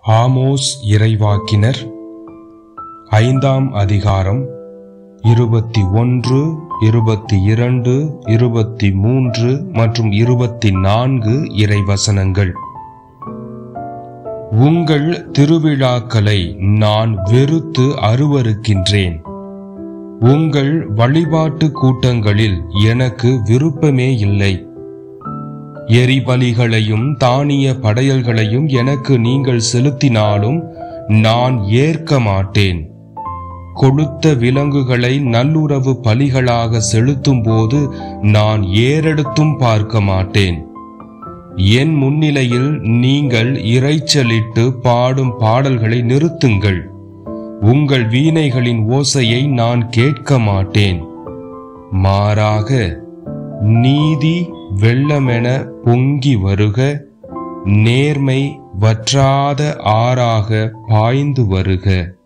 Amos இறைவாக்கினர் ஐந்தாம் அதிகாரம் இருபத்தி ஒன்று இருபத்தி இரண்டு இருபத்தி மூன்று மற்றும் இருபத்தி நான்கு இறைவசனங்கள் உங்கள் திருவிழாக்களை நான் வெறுத்து அருவருக்கின்றேன் உங்கள் வழிபாட்டு கூட்டங்களில் எனக்கு விருப்பமே இல்லை எரிபலிகளையும் தானிய படையல்களையும் எனக்கு நீங்கள் செலுத்தினாலும் நான் ஏற்க மாட்டேன் கொளுத்த விலங்குகளை நல்லுறவு பலிகளாக செலுத்தும் போது நான் ஏறெடுத்தும் பார்க்க மாட்டேன் என் முன்னிலையில் நீங்கள் இரைச்சலிட்டு பாடும் பாடல்களை நிறுத்துங்கள் உங்கள் வீணைகளின் ஓசையை நான் கேட்க மாட்டேன் மாறாக நீதி வெள்ளமென பொங்கி வருக நேர்மை வற்றாத ஆறாக பாய்ந்து வருக